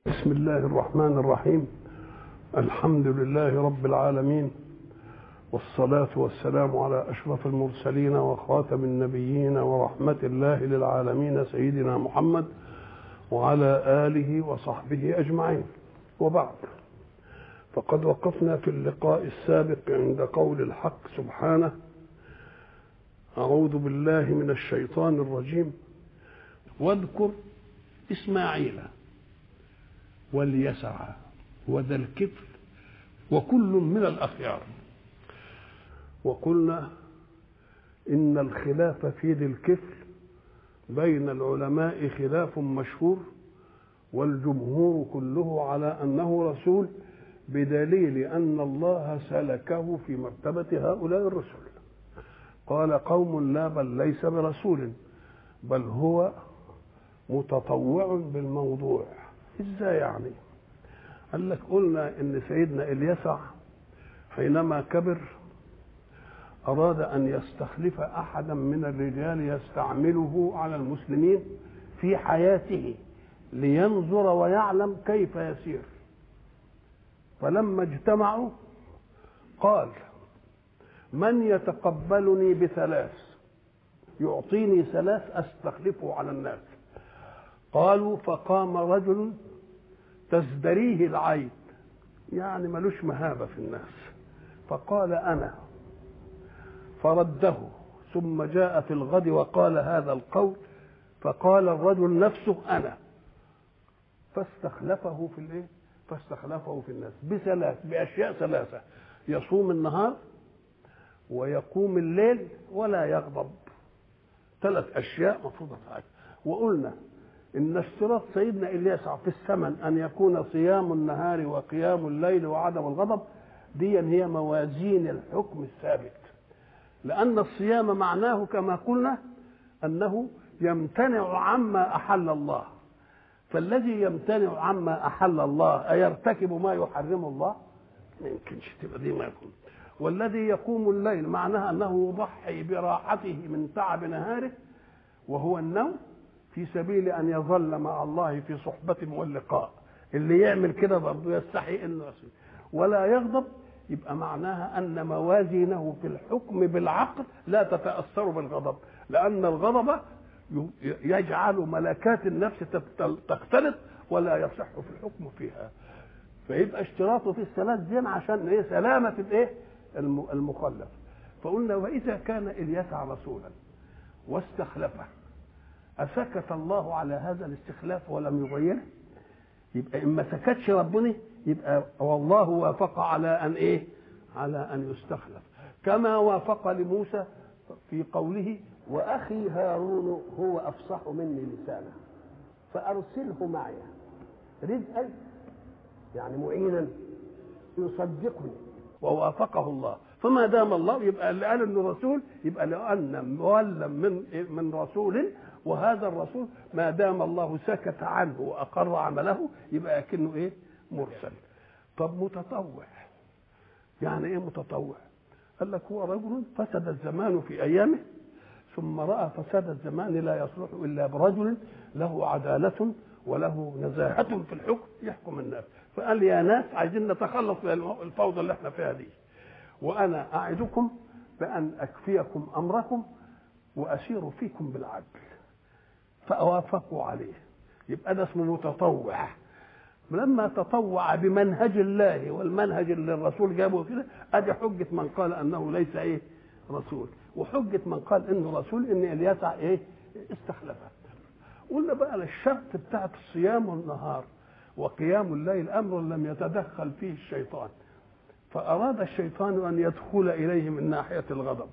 بسم الله الرحمن الرحيم الحمد لله رب العالمين والصلاة والسلام على أشرف المرسلين وخاتم النبيين ورحمة الله للعالمين سيدنا محمد وعلى آله وصحبه أجمعين وبعد فقد وقفنا في اللقاء السابق عند قول الحق سبحانه أعوذ بالله من الشيطان الرجيم واذكر إسماعيل واليسع وذا الكفل وكل من الأخيار وقلنا إن الخلاف في ذي الكفل بين العلماء خلاف مشهور والجمهور كله على أنه رسول بدليل أن الله سلكه في مرتبة هؤلاء الرسل قال قوم لا بل ليس برسول بل هو متطوع بالموضوع ازاي يعني قال لك قلنا ان سيدنا اليسع حينما كبر اراد ان يستخلف احدا من الرجال يستعمله على المسلمين في حياته لينظر ويعلم كيف يسير فلما اجتمعوا قال من يتقبلني بثلاث يعطيني ثلاث استخلفه على الناس قالوا فقام رجل تزدريه العين يعني ملوش مهابة في الناس فقال أنا فرده ثم جاء في الغد وقال هذا القول فقال الرجل نفسه أنا فاستخلفه في الايه؟ فاستخلفه في الناس بثلاث بأشياء ثلاثة يصوم النهار ويقوم الليل ولا يغضب ثلاث أشياء مفروضة عليه وقلنا ان اشتراط سيدنا الياس في الثمن ان يكون صيام النهار وقيام الليل وعدم الغضب دي هي موازين الحكم الثابت لان الصيام معناه كما قلنا انه يمتنع عما احل الله فالذي يمتنع عما احل الله ايرتكب ما يحرم الله ما يمكنش تبقى دي ما يكون والذي يقوم الليل معناها انه يضحي براحته من تعب نهاره وهو النوم في سبيل ان يظل مع الله في صحبة واللقاء اللي يعمل كده برضه يستحي انه يصير ولا يغضب يبقى معناها ان موازينه في الحكم بالعقل لا تتاثر بالغضب لان الغضب يجعل ملكات النفس تختلط ولا يصح في الحكم فيها فيبقى اشتراطه في الثلاث دي عشان ايه سلامه الايه المخلف فقلنا واذا كان اليسع رسولا واستخلفه أسكت الله على هذا الاستخلاف ولم يغيره يبقى إن ما سكتش ربنا يبقى والله وافق على أن إيه على أن يستخلف كما وافق لموسى في قوله وأخي هارون هو أفصح مني لسانا فأرسله معي رزقا يعني معينا يصدقني ووافقه الله فما دام الله يبقى اللي قال انه رسول يبقى لان مولم من من رسول وهذا الرسول ما دام الله سكت عنه واقر عمله يبقى كأنه ايه مرسل طب متطوع يعني ايه متطوع قال لك هو رجل فسد الزمان في ايامه ثم راى فساد الزمان لا يصلح الا برجل له عداله وله نزاهه في الحكم يحكم الناس فقال يا ناس عايزين نتخلص من الفوضى اللي احنا فيها دي وانا اعدكم بان اكفيكم امركم واسير فيكم بالعدل فوافقوا عليه يبقى ده اسمه متطوع لما تطوع بمنهج الله والمنهج اللي الرسول جابه كده ادي حجه من قال انه ليس ايه رسول وحجه من قال انه رسول ان اليسع ايه استخلفه قلنا بقى الشرط بتاعت الصيام والنهار وقيام الليل امر لم يتدخل فيه الشيطان فاراد الشيطان ان يدخل اليه من ناحيه الغضب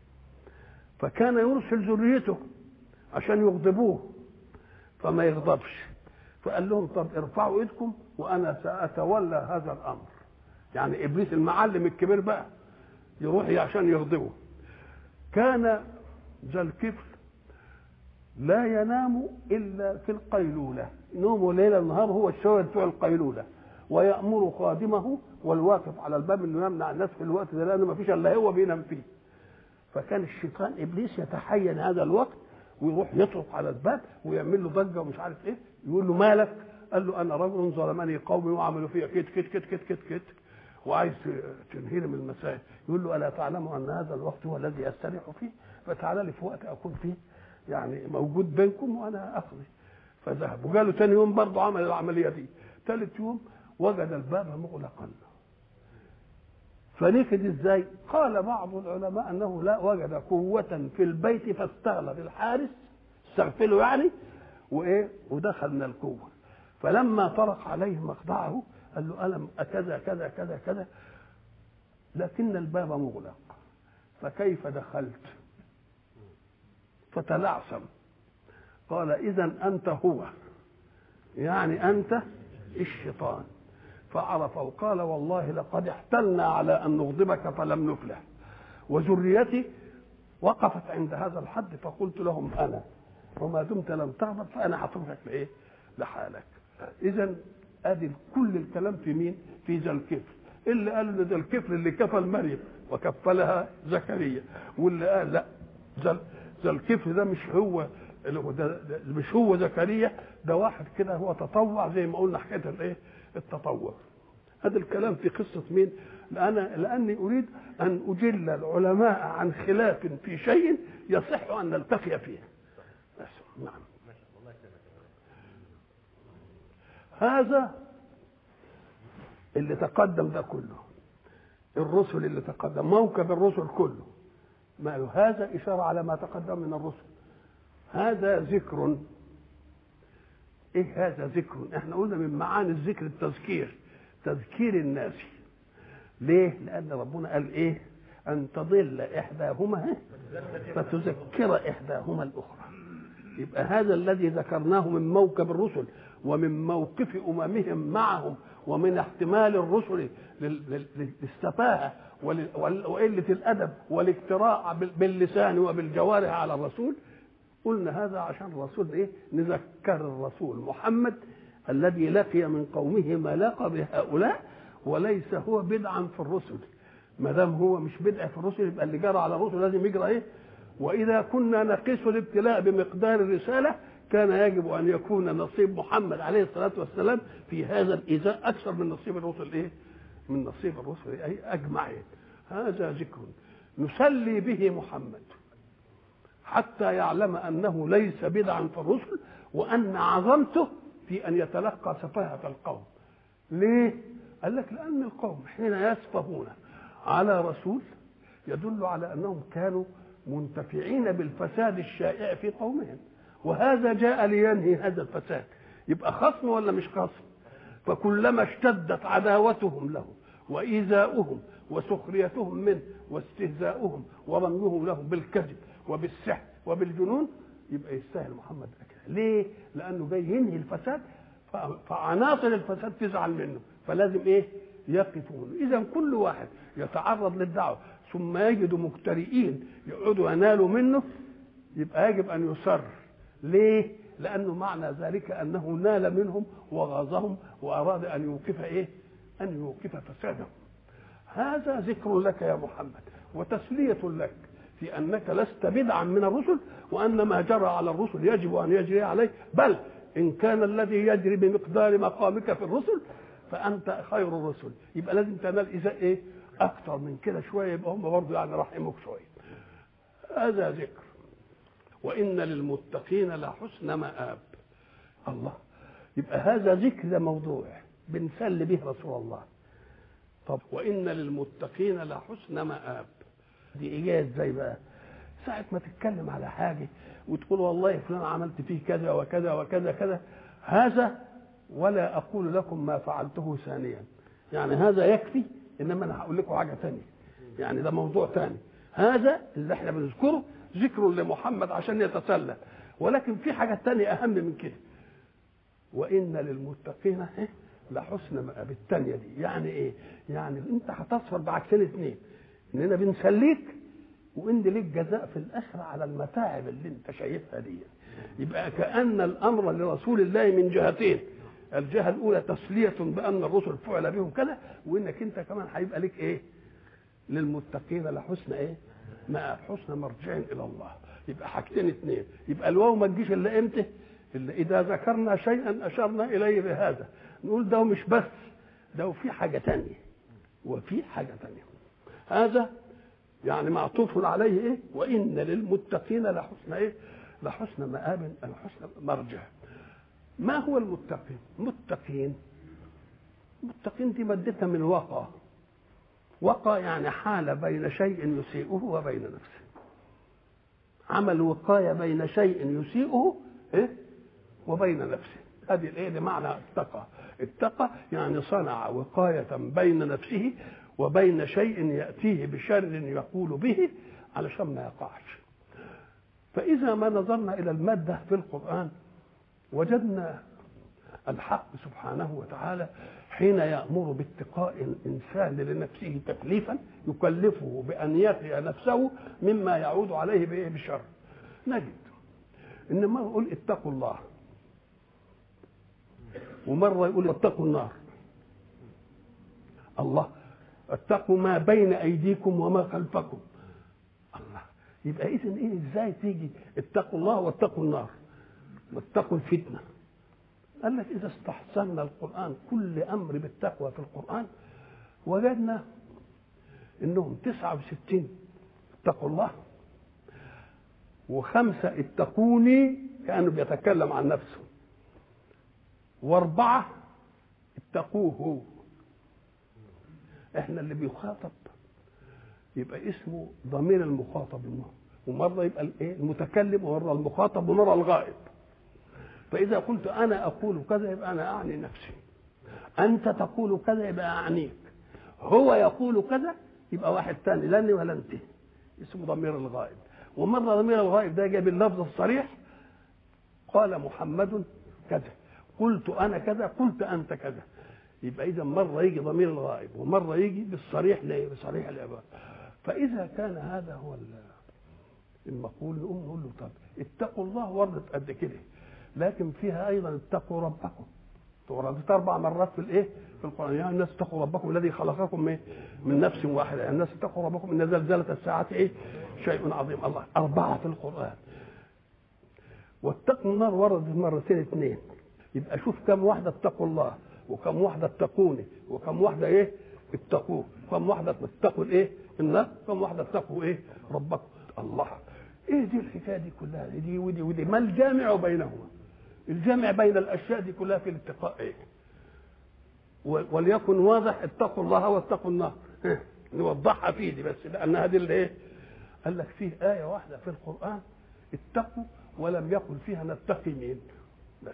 فكان يرسل ذريته عشان يغضبوه فما يغضبش فقال لهم طب ارفعوا ايدكم وانا ساتولى هذا الامر يعني ابليس المعلم الكبير بقى يروح عشان يغضبه كان ذا الكفل لا ينام الا في القيلوله نومه ليل نهار هو الشويه بتوع القيلوله ويامر خادمه والواقف على الباب انه يمنع الناس في الوقت ده لانه ما فيش الا هو بينام فيه فكان الشيطان ابليس يتحين هذا الوقت ويروح يطرق على الباب ويعمل له ضجه ومش عارف ايه يقول له مالك قال له انا رجل ظلمني قومي وعملوا فيا كت كت كت كت كت كت وعايز تنهيني من المسائل يقول له الا تعلم ان هذا الوقت هو الذي استريح فيه فتعال لي في وقت اكون فيه يعني موجود بينكم وانا اقضي فذهب وقالوا ثاني يوم برضه عمل العمليه دي ثالث يوم وجد الباب مغلقا فنفد ازاي؟ قال بعض العلماء انه لا وجد قوة في البيت فاستغلب الحارس استغفله يعني وايه؟ ودخل من القوة فلما طرق عليه مخدعه قال له ألم كذا كذا كذا كذا لكن الباب مغلق فكيف دخلت؟ فتلعثم قال إذا أنت هو يعني أنت الشيطان فعرف وقال والله لقد احتلنا على ان نغضبك فلم نفلح وذريتي وقفت عند هذا الحد فقلت لهم انا وما دمت لم تغضب فانا هتركك لايه؟ لحالك. اذا ادي كل الكلام في مين؟ في ذا الكفل. اللي قال ان ذا الكفل اللي كفل مريم وكفلها زكريا واللي قال لا ذا الكفل ده مش هو ده, ده مش هو زكريا ده واحد كده هو تطوع زي ما قلنا حكايه الايه؟ التطوع هذا الكلام في قصة مين لأنا لأني أريد أن أجل العلماء عن خلاف في شيء يصح أن نلتقي فيه بس نعم هذا اللي تقدم ده كله الرسل اللي تقدم موكب الرسل كله ما هذا إشارة على ما تقدم من الرسل هذا ذكر ايه هذا ذكر احنا قلنا من معاني الذكر التذكير تذكير الناس ليه لان ربنا قال ايه ان تضل احداهما فتذكر احداهما الاخرى يبقى هذا الذي ذكرناه من موكب الرسل ومن موقف اممهم معهم ومن احتمال الرسل للسفاهه وقله الادب والاقتراع باللسان وبالجوارح على الرسول قلنا هذا عشان الرسول ايه نذكر الرسول محمد الذي لقي من قومه ما لقى بهؤلاء وليس هو بدعا في الرسل ما دام هو مش بدع في الرسل يبقى اللي جرى على الرسل لازم يجرى ايه واذا كنا نقيس الابتلاء بمقدار الرساله كان يجب ان يكون نصيب محمد عليه الصلاه والسلام في هذا الايذاء اكثر من نصيب الرسل ايه من نصيب الرسل اي اجمعين هذا ذكر نسلي به محمد حتى يعلم انه ليس بدعا في الرسل وان عظمته في ان يتلقى سفاهه القوم ليه قال لك لان القوم حين يسفهون على رسول يدل على انهم كانوا منتفعين بالفساد الشائع في قومهم وهذا جاء لينهي هذا الفساد يبقى خصم ولا مش خصم فكلما اشتدت عداوتهم له وايذاؤهم وسخريتهم منه واستهزاؤهم ورميهم له بالكذب وبالسحر وبالجنون يبقى يستاهل محمد كده ليه لانه جاي ينهي الفساد فعناصر الفساد تزعل منه فلازم ايه يقفون اذا كل واحد يتعرض للدعوه ثم يجد مجترئين يقعدوا ينالوا منه يبقى يجب ان يسر ليه لانه معنى ذلك انه نال منهم وغاظهم واراد ان يوقف ايه ان يوقف فسادهم هذا ذكر لك يا محمد وتسليه لك في انك لست بدعا من الرسل وان ما جرى على الرسل يجب ان يجري عليه بل ان كان الذي يجري بمقدار مقامك في الرسل فانت خير الرسل يبقى لازم تنال اذا ايه اكثر من كده شويه يبقى هم برضه يعني رحمك شويه هذا ذكر وان للمتقين لحسن مآب الله يبقى هذا ذكر ده موضوع بنسل به رسول الله طب وان للمتقين لحسن مآب دي ايجاز ازاي بقى ساعة ما تتكلم على حاجة وتقول والله فلان عملت فيه كذا وكذا وكذا كذا هذا ولا أقول لكم ما فعلته ثانيا يعني هذا يكفي إنما أنا هقول لكم حاجة ثانية يعني ده موضوع ثاني هذا اللي احنا بنذكره ذكر لمحمد عشان يتسلى ولكن في حاجة ثانية أهم من كده وإن للمتقين لحسن مآب الثانية دي يعني إيه؟ يعني أنت هتصفر بعكسين اثنين إننا بنسليك وان ليك جزاء في الاخره على المتاعب اللي انت شايفها دي يبقى كان الامر لرسول الله من جهتين الجهه الاولى تسليه بان الرسل فعل بهم كذا وانك انت كمان هيبقى لك ايه للمتقين لحسن ايه ما حسن مرجع الى الله يبقى حاجتين اثنين يبقى الواو ما تجيش الا امتى اللي اذا ذكرنا شيئا اشرنا اليه بهذا نقول ده مش بس ده في حاجه تانية وفي حاجه تانية هذا يعني معطوف عليه ايه وان للمتقين لحسن ايه لحسن مآب لحسن مرجع ما هو المتقين متقين متقين دي مادتها من وقى وقى يعني حال بين شيء يسيئه وبين نفسه عمل وقاية بين شيء يسيئه إيه؟ وبين نفسه هذه الايه لمعنى اتقى اتقى يعني صنع وقاية بين نفسه وبين شيء يأتيه بشر يقول به علشان ما يقعش فإذا ما نظرنا إلى المادة في القرآن وجدنا الحق سبحانه وتعالى حين يأمر باتقاء الإنسان لنفسه تكليفا يكلفه بأن يقي نفسه مما يعود عليه بإيه بشر نجد إن مرة يقول اتقوا الله ومرة يقول اتقوا النار الله اتقوا ما بين أيديكم وما خلفكم الله يبقى إذن إيه إزاي تيجي اتقوا الله واتقوا النار واتقوا الفتنه قال لك إذا استحسنا القرآن كل أمر بالتقوى في القرآن وجدنا إنهم تسعة وستين اتقوا الله وخمسة اتقوني كأنه بيتكلم عن نفسه وأربعة اتقوه هو احنا اللي بيخاطب يبقى اسمه ضمير المخاطب ومرة يبقى الايه المتكلم ومرة المخاطب ومرة الغائب فإذا قلت أنا أقول كذا يبقى أنا أعني نفسي أنت تقول كذا يبقى أعنيك هو يقول كذا يبقى واحد ثاني لا أني ولا أنت اسمه ضمير الغائب ومرة ضمير الغائب ده جاي باللفظ الصريح قال محمد كذا قلت أنا كذا قلت أنت كذا يبقى إذا مرة يجي ضمير الغائب ومرة يجي بالصريح بصريح العبارة فإذا كان هذا هو المقول نقوم نقول له طب اتقوا الله وردت قد كده لكن فيها ايضا اتقوا ربكم وردت اربع مرات في الايه في القران يا الناس اتقوا ربكم الذي خلقكم من من نفس واحده يا الناس اتقوا ربكم ان زلزله الساعه ايه شيء عظيم الله اربعه في القران واتقوا النار وردت مرتين اثنين يبقى شوف كم واحده اتقوا الله وكم واحده اتقوني وكم واحده ايه اتقوه كم واحده اتقوا الايه النار كم واحده اتقوا ايه ربكم الله ايه دي الحكايه دي كلها دي ودي ودي ما الجامع بينهما الجامع بين الاشياء دي كلها في الاتقاء ايه وليكن واضح اتقوا الله واتقوا النار نوضحها فيه دي بس لان هذه اللي ايه قال لك فيه ايه واحده في القران اتقوا ولم يقل فيها نتقي مين بس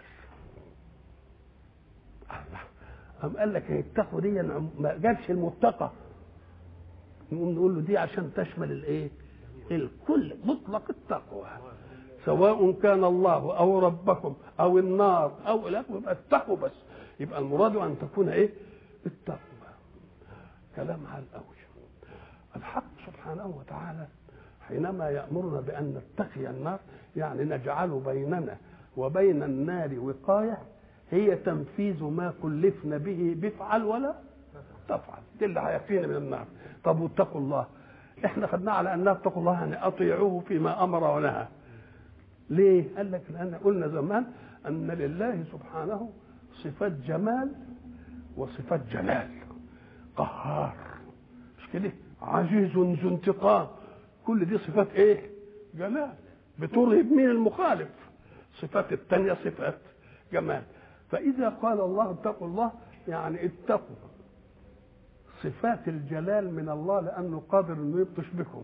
الله أم قال لك التقوى دي ما جابش المتقى نقوم نقول له دي عشان تشمل الايه الكل مطلق التقوى سواء كان الله او ربكم او النار او لا يبقى اتقوا بس يبقى المراد ان تكون ايه التقوى كلام على الاول الحق سبحانه وتعالى حينما يامرنا بان نتقي النار يعني نجعل بيننا وبين النار وقايه هي تنفيذ ما كلفنا به بفعل ولا تفعل دي اللي هيكفينا من النار طب واتقوا الله احنا خدناه على ان اتقوا الله يعني اطيعوه فيما امر ونهى ليه قال لك لان قلنا زمان ان لله سبحانه صفات جمال وصفات جلال قهار مش كده عزيز ذو انتقام كل دي صفات ايه جلال بترهب من المخالف صفات الثانيه صفات جمال فاذا قال الله اتقوا الله يعني اتقوا صفات الجلال من الله لانه قادر انه يبطش بكم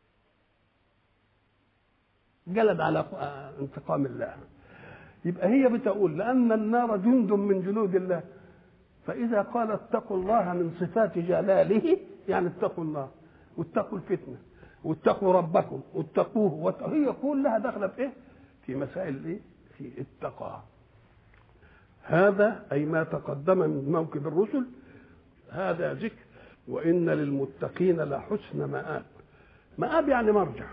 جلد على انتقام الله يبقى هي بتقول لان النار جند من جنود الله فاذا قال اتقوا الله من صفات جلاله يعني اتقوا النار واتقوا الفتنه واتقوا ربكم واتقوه هي كلها داخله في ايه؟ في مسائل ايه؟ في التقى هذا اي ما تقدم من موكب الرسل هذا ذكر وان للمتقين لحسن مآب مآب يعني مرجع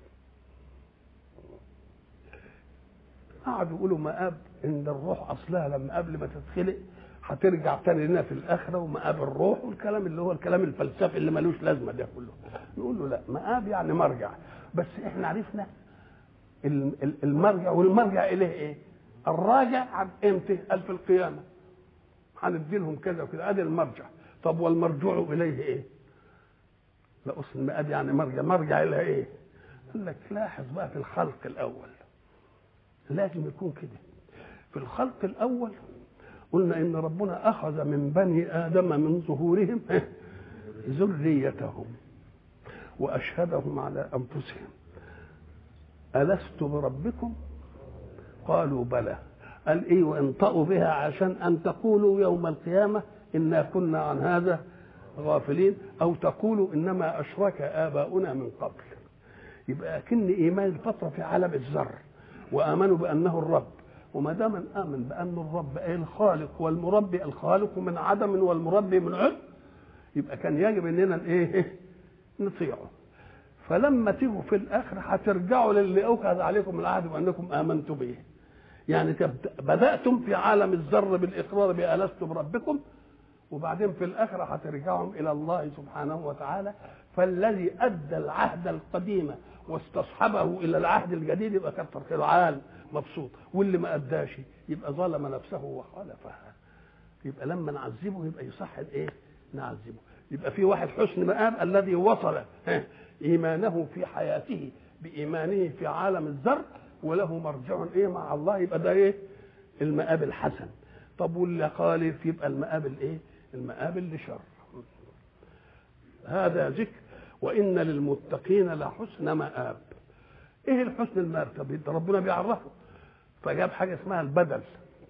قعدوا يقولوا مآب ان الروح اصلها لما قبل ما تتخلق هترجع تاني لنا في الاخره ومآب الروح والكلام اللي هو الكلام الفلسفي اللي ملوش لازمه ده كله نقول له لا مآب يعني مرجع بس احنا عرفنا المرجع والمرجع اليه ايه الراجع عن امتى قال في القيامه هندي لهم كذا وكذا ادي المرجع طب والمرجوع اليه ايه لا اصل المآب يعني مرجع مرجع الى ايه قال لك لاحظ بقى في الخلق الاول لازم يكون كده في الخلق الاول قلنا ان ربنا اخذ من بني ادم من ظهورهم ذريتهم واشهدهم على انفسهم الست بربكم قالوا بلى قال ايه وانطقوا بها عشان ان تقولوا يوم القيامه انا كنا عن هذا غافلين او تقولوا انما اشرك اباؤنا من قبل يبقى كن ايمان الفتره في عالم الذر وامنوا بانه الرب وما دام امن بان الرب اي الخالق والمربي الخالق من عدم والمربي من عدم يبقى كان يجب اننا ايه نطيعه فلما تيجوا في الاخر هترجعوا للي اخذ عليكم العهد وانكم امنتم به يعني بداتم في عالم الذر بالاقرار بالست بربكم وبعدين في الاخره هترجعهم الى الله سبحانه وتعالى فالذي ادى العهد القديم واستصحبه الى العهد الجديد يبقى كتر خيره عال مبسوط واللي ما اداش يبقى ظلم نفسه وخالفها يبقى لما نعذبه يبقى يصح الايه نعذبه يبقى في واحد حسن مآب الذي وصل ايمانه في حياته بايمانه في عالم الذر وله مرجع ايه مع الله يبقى ده ايه المآب الحسن طب واللي خالف يبقى المآب الايه المآب اللي شر هذا ذكر وان للمتقين لحسن مآب ايه الحسن المآب طب ربنا بيعرفه فجاب حاجه اسمها البدل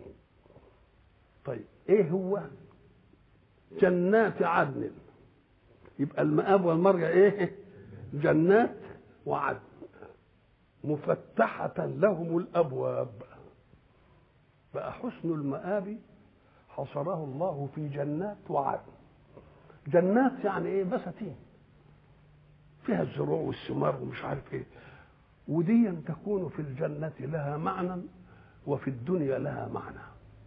طيب ايه هو جنات عدن يبقى المآب والمرجع ايه جنات وعدن مفتحة لهم الأبواب بقى حسن المآب حصره الله في جنات وعدن جنات يعني ايه بساتين فيها الزروع والثمار ومش عارف ايه ودي تكون في الجنة لها معنى وفي الدنيا لها معنى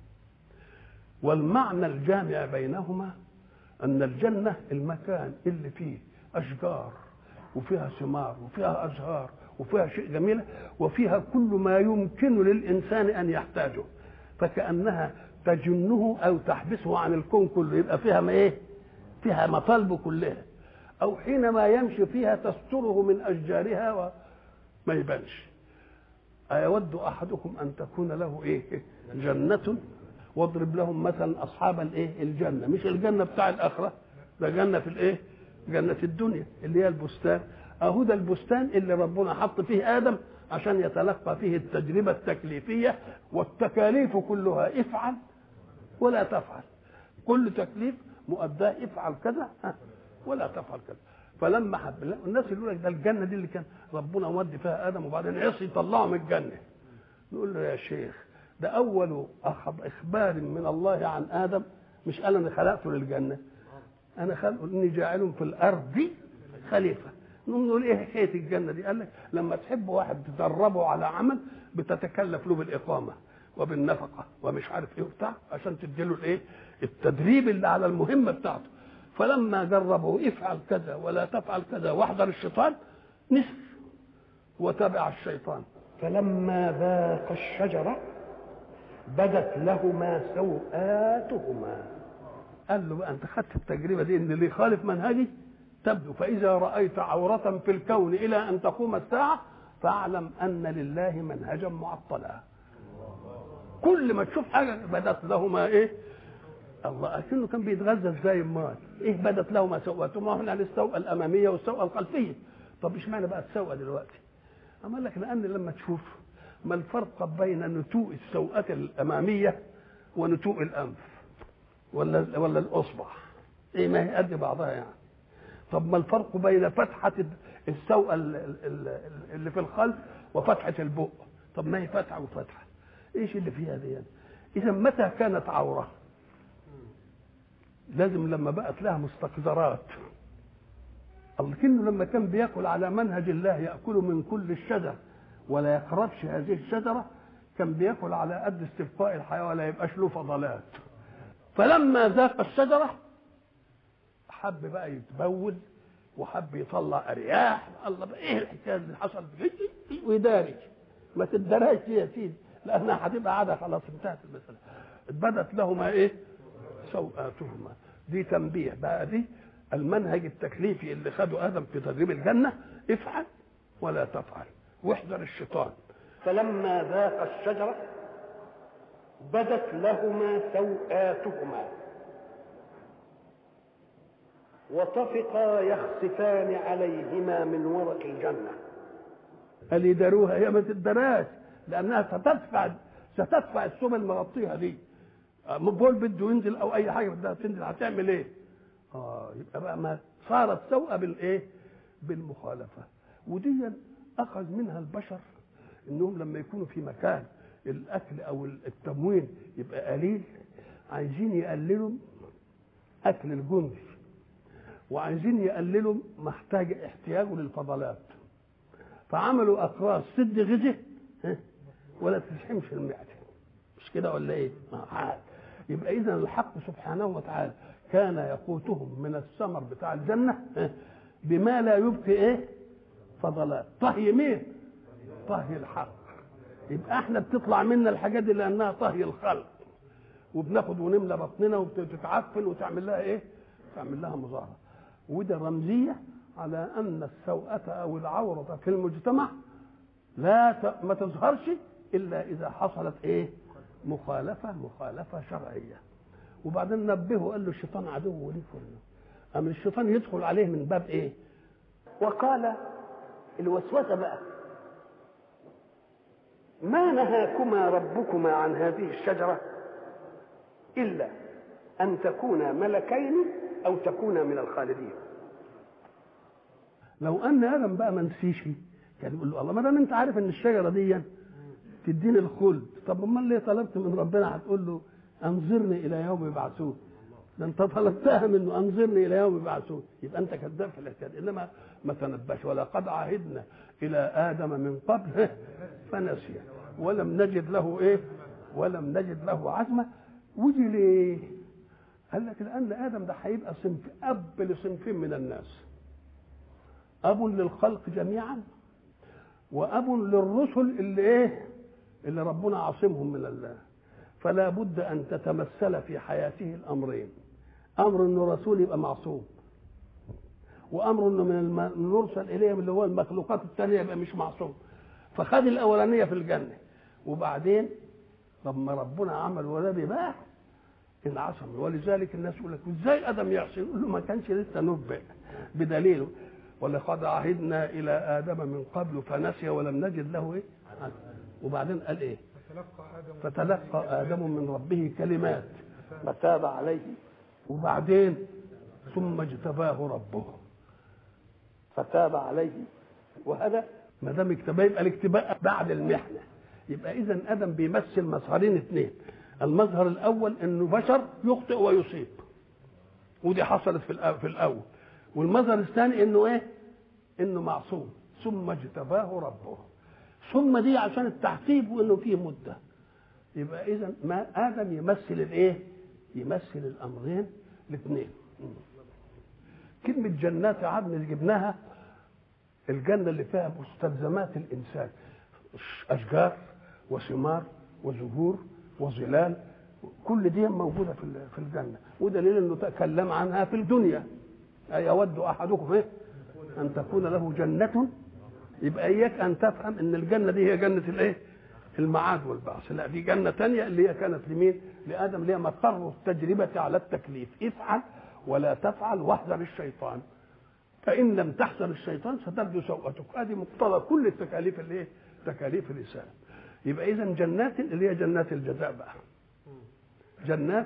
والمعنى الجامع بينهما أن الجنة المكان اللي فيه أشجار وفيها ثمار وفيها أزهار وفيها شيء جميل وفيها كل ما يمكن للإنسان أن يحتاجه فكأنها تجنه أو تحبسه عن الكون كله يبقى فيها ما إيه؟ فيها مطالبه كلها أو حينما يمشي فيها تستره من أشجارها وما يبانش أيود أحدكم أن تكون له إيه؟ جنة واضرب لهم مثلا أصحاب الإيه؟ الجنة مش الجنة بتاع الآخرة ده جنة في الإيه؟ جنة الدنيا اللي هي البستان أهو ده البستان اللي ربنا حط فيه آدم عشان يتلقى فيه التجربة التكليفية والتكاليف كلها افعل ولا تفعل كل تكليف مؤداه افعل كذا ولا تفعل كذا فلما حب الناس يقول لك ده الجنه دي اللي كان ربنا مودي فيها ادم وبعدين عصي طلعه من الجنه نقول له يا شيخ ده اول اخبار من الله عن ادم مش قال انا خلقته للجنه انا خلقه اني جاعل في الارض خليفه نقوم نقول ايه حكايه الجنه دي؟ قال لك لما تحب واحد تدربه على عمل بتتكلف له بالاقامه وبالنفقه ومش عارف ايه وبتاع عشان تديله الايه؟ التدريب اللي على المهمه بتاعته فلما جربه افعل كذا ولا تفعل كذا واحذر الشيطان نسف وتبع الشيطان فلما ذاق الشجره بدت لهما سوآتهما قال له بقى انت خدت التجربه دي ان اللي يخالف منهجي تبدو فإذا رأيت عورة في الكون إلى أن تقوم الساعة فاعلم أن لله منهجا معطلا كل ما تشوف حاجة بدت لهما إيه الله أكنه كان بيتغذى ازاي امال ايه بدت لهما سوءتهما هنا السوءة الأمامية والسوءة الخلفية طب اشمعنى بقى السوءة دلوقتي أما لك لأن لما تشوف ما الفرق بين نتوء السوءة الأمامية ونتوء الأنف ولا ولا الأصبع ايه ما هي قد بعضها يعني طب ما الفرق بين فتحة السوءة اللي في الخلف وفتحة البق طب ما هي فتحة وفتحة ايش اللي فيها دي يعني؟ اذا متى كانت عورة لازم لما بقت لها مستقذرات لكنه لما كان بياكل على منهج الله ياكل من كل الشجر ولا يقربش هذه الشجره كان بياكل على قد استبقاء الحياه ولا يبقاش له فضلات فلما ذاق الشجره حب بقى يتبول وحب يطلع ارياح الله بقى ايه الحكايه اللي حصلت ويداري ما تدراش دي يا سيدي لانها هتبقى عاده خلاص انتهت المساله بدت لهما ايه سوءاتهما دي تنبيه بقى دي المنهج التكليفي اللي خده ادم في تدريب الجنه افعل ولا تفعل واحذر الشيطان فلما ذاق الشجره بدت لهما سوآتهما وطفقا يخسفان عليهما من ورق الجنة قال يداروها هي ما تدراش لأنها ستدفع ستدفع السم المغطيها دي بول بده ينزل أو أي حاجة بدها تنزل هتعمل إيه؟ آه يبقى بقى ما صارت سوءة بالإيه؟ بالمخالفة ودي أخذ منها البشر إنهم لما يكونوا في مكان الاكل او التموين يبقى قليل عايزين يقللوا اكل الجندي وعايزين يقللوا محتاج احتياجه للفضلات فعملوا اقراص سد غذاء ولا تزحمش المعده مش كده ولا ايه؟ آه. يبقى اذا الحق سبحانه وتعالى كان يقوتهم من الثمر بتاع الجنه بما لا يبقي ايه؟ فضلات طهي مين؟ طهي الحق يبقى احنا بتطلع منا الحاجات دي لانها طهي الخلق وبناخد ونملى بطننا وتتعفن وتعمل لها ايه؟ تعمل لها مظاهره وده رمزيه على ان السوءة او العورة في المجتمع لا ت... ما تظهرش الا اذا حصلت ايه؟ مخالفه مخالفه شرعيه وبعدين نبهه قال له الشيطان عدو ليك أم الشيطان يدخل عليه من باب ايه؟ وقال الوسوسه بقى ما نهاكما ربكما عن هذه الشجرة إلا أن تكونا ملكين أو تكونا من الخالدين لو أن آدم بقى ما نسيش كان يقول له الله ما دام أنت عارف إن الشجرة دي تديني الخلد طب أمال ليه طلبت من ربنا هتقول له أنظرني إلى يوم يبعثون ده أنت طلبتها منه أنظرني إلى يوم يبعثون يبقى أنت كذاب في الحكاية إنما ما تنبهش ولقد عهدنا إلى آدم من قبل فنسي ولم نجد له ايه ولم نجد له عزمة ودي ليه قال لك لان ادم ده هيبقى صنف اب لصنفين من الناس اب للخلق جميعا واب للرسل اللي ايه اللي ربنا عاصمهم من الله فلا بد ان تتمثل في حياته الامرين امر انه رسول يبقى معصوم وامر انه من المرسل اليهم اللي هو المخلوقات الثانيه يبقى مش معصوم فخد الاولانيه في الجنه وبعدين لما ربنا عمل ولد بقى انعصم ولذلك الناس يقول لك ازاي ادم يعصي يقول له ما كانش لسه نبئ بدليله ولقد عهدنا الى ادم من قبل فنسي ولم نجد له ايه وبعدين قال ايه فتلقى ادم من ربه كلمات فتاب عليه وبعدين ثم اجتباه ربه فتاب عليه وهذا ما دام اكتباه يبقى الاكتباء بعد المحنه يبقى اذا ادم بيمثل مظهرين اثنين المظهر الاول انه بشر يخطئ ويصيب ودي حصلت في في الاول والمظهر الثاني انه ايه انه معصوم ثم اجتباه ربه ثم دي عشان التعقيب وانه فيه مده يبقى اذا ما ادم يمثل الايه يمثل الامرين الاثنين كلمه جنات عدن جبناها الجنه اللي فيها مستلزمات الانسان اشجار وثمار وزهور وظلال كل دي موجودة في الجنة ودليل انه تكلم عنها في الدنيا أيود أحدكم إيه؟ أن تكون له جنة يبقى إياك أن تفهم أن الجنة دي هي جنة الإيه؟ المعاد والبعث لا دي جنة تانية اللي هي كانت لمين؟ لآدم اللي هي مقر التجربة على التكليف افعل ولا تفعل واحذر الشيطان فإن لم تحذر الشيطان ستبدو سوءتك هذه مقتضى كل التكاليف اللي إيه؟ تكاليف الإنسان يبقى إذا جنات اللي هي جنات الجزاء بقى جنات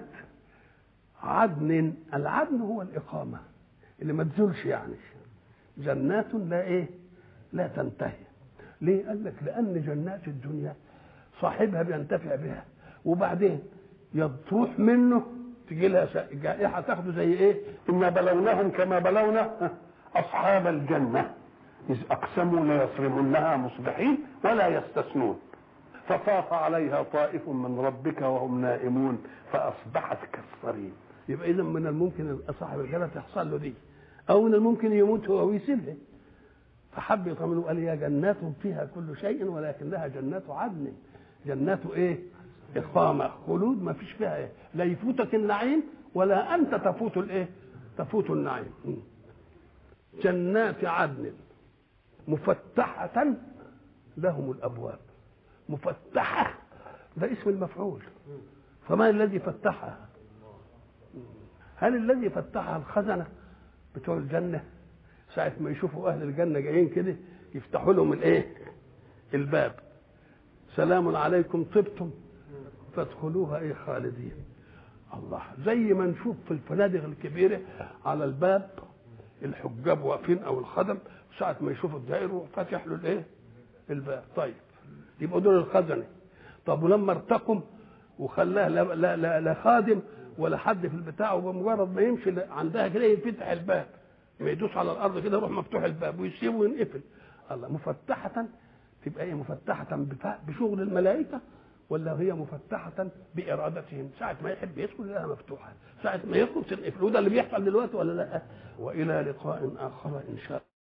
عدن العدن هو الإقامة اللي ما تزولش يعني جنات لا إيه لا تنتهي ليه قال لك لأن جنات الدنيا صاحبها بينتفع بها وبعدين تروح منه تجي لها جائحة تاخده زي إيه إنا بلوناهم كما بلونا أصحاب الجنة إذ أقسموا ليصرمنها مصبحين ولا يستثنون فطاف عليها طائف من ربك وهم نائمون فأصبحت كالصريم يبقى إذا من الممكن صاحب الجنة تحصل له دي أو من الممكن يموت هو ويسيبها فحب يطمنه قال يا جنات فيها كل شيء ولكنها جنات عدن جنات ايه اقامه خلود ما فيش فيها ايه لا يفوتك النعيم ولا انت تفوت الايه تفوت النعيم جنات عدن مفتحة لهم الأبواب مفتحة ده اسم المفعول فما الذي فتحها هل الذي فتحها الخزنة بتوع الجنة ساعة ما يشوفوا أهل الجنة جايين كده يفتحوا لهم الإيه الباب سلام عليكم طبتم فادخلوها إيه خالدين الله زي ما نشوف في الفنادق الكبيرة على الباب الحجاب واقفين أو الخدم ساعة ما يشوفوا الدائر يروح فاتح له الإيه الباب طيب يبقوا دول الخزنة طب ولما ارتقم وخلاها لا, لا, لا, لا خادم ولا حد في البتاع وبمجرد ما يمشي عندها كده يفتح الباب ما يدوس على الارض كده يروح مفتوح الباب ويسيبه وينقفل الله مفتحة تبقى ايه مفتحة بشغل الملائكة ولا هي مفتحة بإرادتهم ساعة ما يحب يدخل لها مفتوحة ساعة ما يخرج تنقفل وده اللي بيحصل دلوقتي ولا لا وإلى لقاء آخر إن شاء الله